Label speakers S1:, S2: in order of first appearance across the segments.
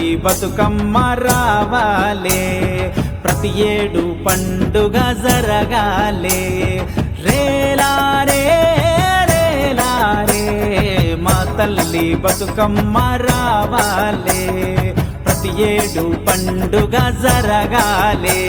S1: తల్లి బతుకమ్మ రావాలే ప్రతి ఏడు పండుగ జరగాలే రేలారే రేలారే మా తల్లి బతుకమ్మ రావాలే ప్రతి ఏడు పండుగ జరగాలే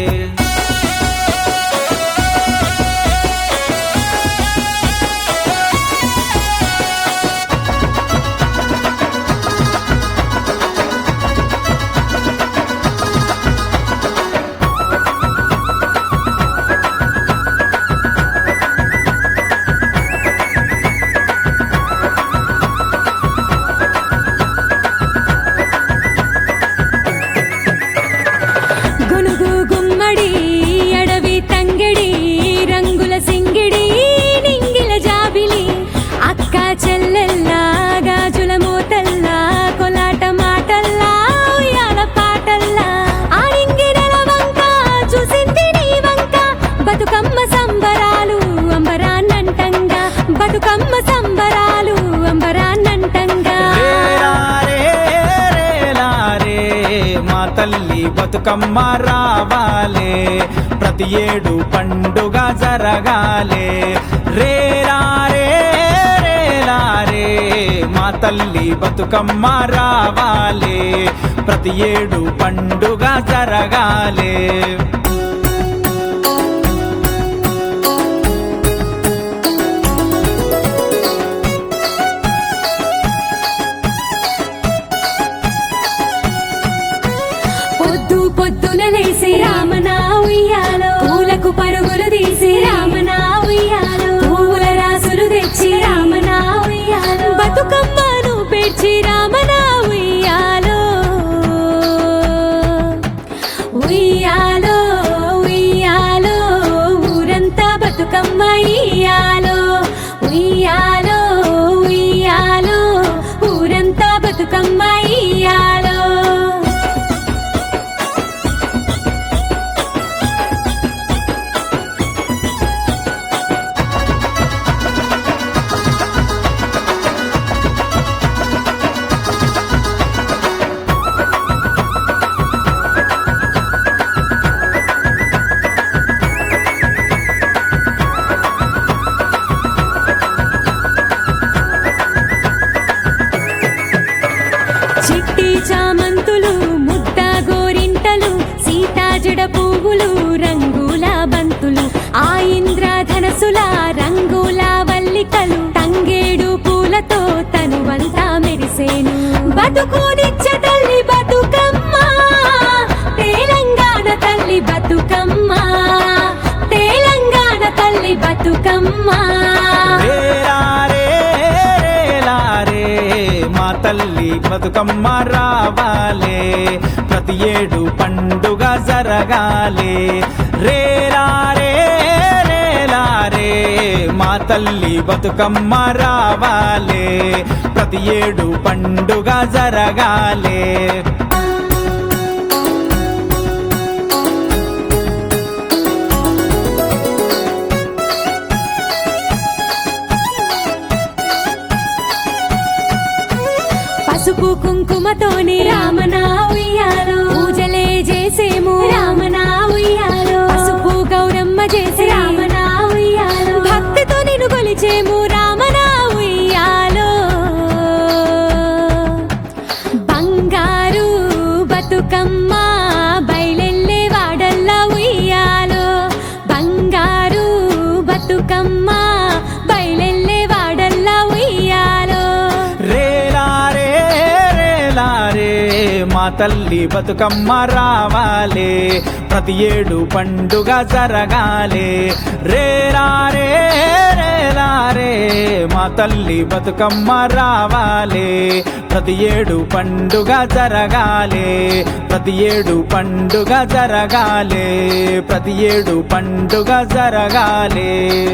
S2: గునుగు గుమ్మడి అడవి తంగిడి రంగుల సింగిడి నింగిల జాబిలి అక్క చెల్లెల్లా గాజుల మూతల్లా కొలాట మాటల్లా ఉయ్యాల పాటల్లా ఆడింగిరల వంక చూసింది నీ వంక బతుకమ్మ సంబరాలు అంబరాన్నంటంగా బతుకమ్మ సంబరాలు అంబరాన్నంటంగా
S1: రేలారే రేలారే మా తల్లి బతుకమ్మ రావాలే ప్రతి ఏడు పండుగ జరగాలే రేలారే రేలారే మా తల్లి బతుకమ్మ రావాలే ప్రతి ఏడు పండుగ జరగాలే
S2: పొద్దు పొద్దున లేసి రామనా ఉయ్యాలో పూలకు పరుగులు తీసి రామనా ఉయ్యాలో పువ్వుల రాసులు తెచ్చి రామనా ఉయ్యాలో బతుకమ్మను పెంచి రామనా ఉయ్యాలో ఉయ్యాలో ఉయ్యాలో ఊరంతా బతుకమ్మ ఇయ్యాలో ఉయ్యాలో ఉయ్యాలో ఊరంతా బతుకమ్మ ఇయ్యాలో చిట్టి చామంతులు ముద్ద గోరింటలు సీతాజడ పువ్వులు రంగుల బంతులు ఆ ఇంద్రధనసుల రంగుల వల్లికలు తంగేడు పూలతో తనువంతా మెరిసేను బతుకునిచ్చే తల్లి బతుకమ్మ తెలంగాణ తల్లి బతుకమ్మ తెలంగాణ తల్లి బతుకమ్మ
S1: రేలారే రేలారే మా తల్లి బతుకమ్మ రావాలే ప్రతి ఏడు పండుగ జరగాలే రేలారే రేలారే మా తల్లి బతుకమ్మ రావాలే ప్రతి ఏడు పండుగ జరగాలే
S2: పసుపు కుంకుమతోనే రామనా ఉయ్యాలో పూజలే చేసేము రామనా ఉయ్యాలో పసుపు గౌరమ్మ చేసి రామనా ఉయ్యాలో భక్తితో నిన్ను కొలిచేము రామనా ఉయ్యాలో బంగారు బతుకమ్మ బయలెల్లే వాడల్లా ఉయ్యాలో బంగారు బతుకమ్మ బయలెల్లే వాడల్లా ఉయ్యాలో
S1: రేలారే రేలారే మా తల్లి బతుకమ్మ రావాలే ప్రతి ఏడు పండుగ జరగాలే రేలారే రేలారే మా తల్లి బతుకమ్మ రావాలే ప్రతి ఏడు పండుగ జరగాలే ప్రతి ఏడు పండుగ జరగాలే ప్రతి ఏడు పండుగ జరగాలే